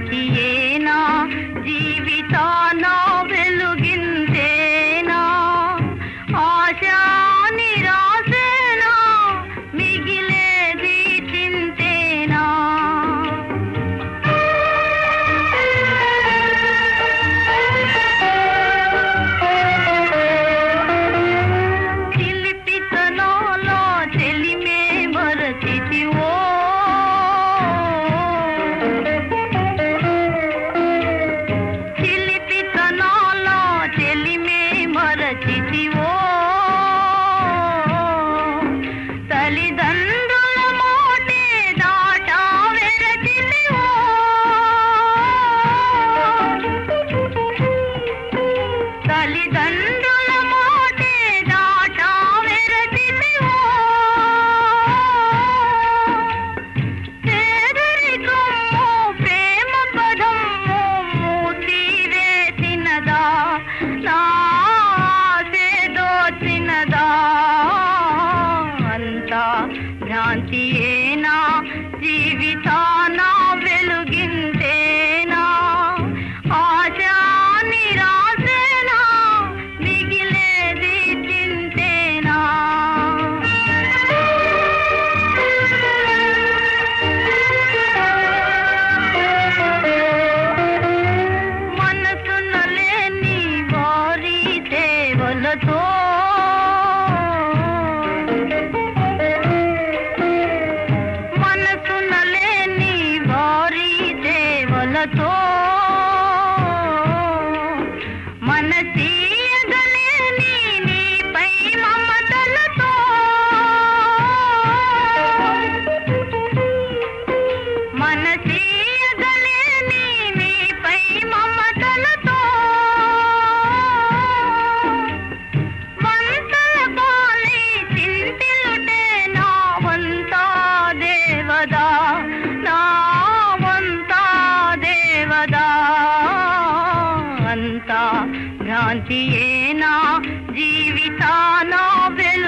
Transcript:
భ్రాంతియేనా జీవితాన వెలుగింతేనా ఆశా నిరాశేనా మిగిలేది చింతేనా చిలిపితనంలో చెలిమే మరచితివో చిలిపితనంలో చెలిమే మరచితివో తల్లిదండ్రుల మోటే దాటా వెరచితివో తల్లిదండ్రుల మోటే దాటా వెరచితివో పేదరికము ప్రేమ పదము మూసివేసినదా నా దోచినదా అంతా భ్రాంతియేనా జీవితాన వెలుగింతేనా ఆశా నిరాశేనా మిగిలేది చింతేనా మనసున లేని వారి సేవలతో మనసున లేని వారి సేవలతో మనసీయగలేని నీపై మమతలతో మనసీయగలేని నీపై మమతలతో వంతల పాలి చింతిలుటే నా వంతా దేవదా నా వంతా దేవదా అంతా భ్రాంతియేనా జీవితాన వెలు